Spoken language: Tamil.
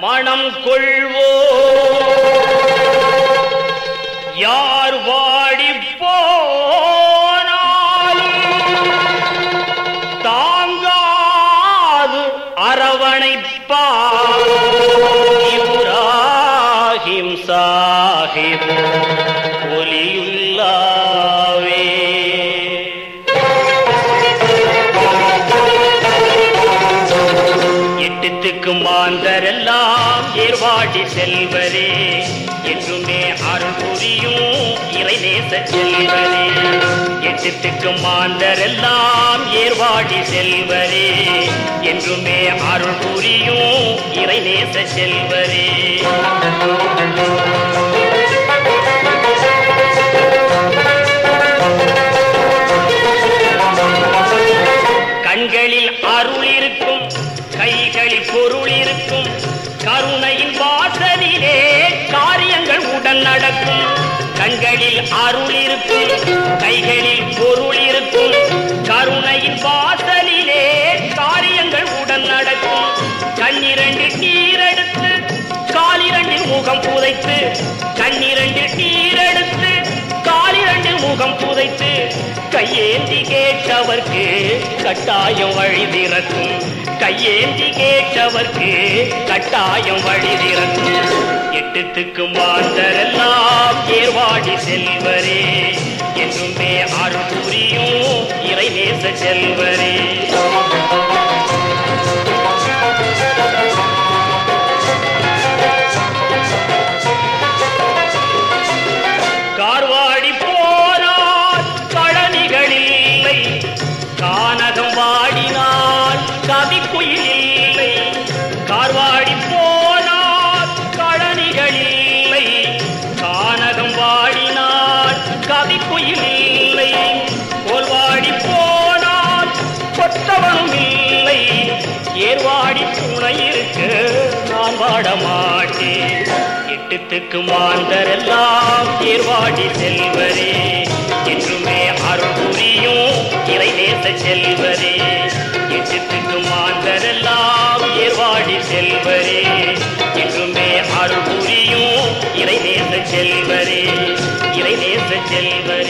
மனம் கொள்வோ யார் வாடி போனாலும் தாங்காது அரவணைப்பார் இப்ராஹிம் சாஹிப் ஒலியுல்லாவே எட்டுத்துக்கு மாந்தரெல்லாம் ஏர்வாடி செல்வரே என்றுமே அருள் புரியும் இறைநேச செல்வரே எட்டுத்துக்கு மாந்தரெல்லாம் ஏர்வாடி செல்வரே என்றுமே அருள் புரியும் இறைநேச செல்வரே கண்களில் அருள் இருக்கும் கைகளில் பொருள் இருக்கும் கருணையின் வாசலிலே காரியங்கள் உடன் நடக்கும் கண்களில் அருள் இருக்கும் கைகளில் பொருள் இருக்கும் கருணையின் வாசலிலே காரியங்கள் உடன் நடக்கும் கண்ணிரண்டு நீரெடுத்து காலிரண்டில் முகம் புதைத்து கண்ணிரண்டு நீரெடுத்து காலிரண்டு முகம் புதைத்து கையேந்தி கேட்டவர்க்கு கட்டாயம் வழி திறக்கும் கையேந்தி கேட்டவர்க்கு கட்டாயம் வழி திறக்கும் எட்டுத்துக்கு மாந்தரெல்லாம் ஏர்வாடி செல்வரே என்றுமே அருள் புரியும் இறைநேச செல்வரே கார்வாடி போனால் கழனிகள் இல்லை கானகம் வாடினால் கவிக்குயில் இல்லை கார்வாடி போனால் கழனிகள் இல்லை கானகம் வாடினால் கவிக்குயில் இல்லை கோல்வாடி போனால் கொத்தவனும் இல்லை ஏர்வாடி துணை இருக்கு நான் வாட மாட்டேன் எட்டுத்துக்கு மாந்தரெல்லாம் ஏர்வாடி செல்வரே என்றுமே அருள் புரியும் இறைநேச செல்வரே எட்டுத்துக்கு மாந்தரெல்லாம் ஏர்வாடி செல்வரே என்றுமே அருள் புரியும் இறைநேச செல்வரே இறைநேச செல்வரே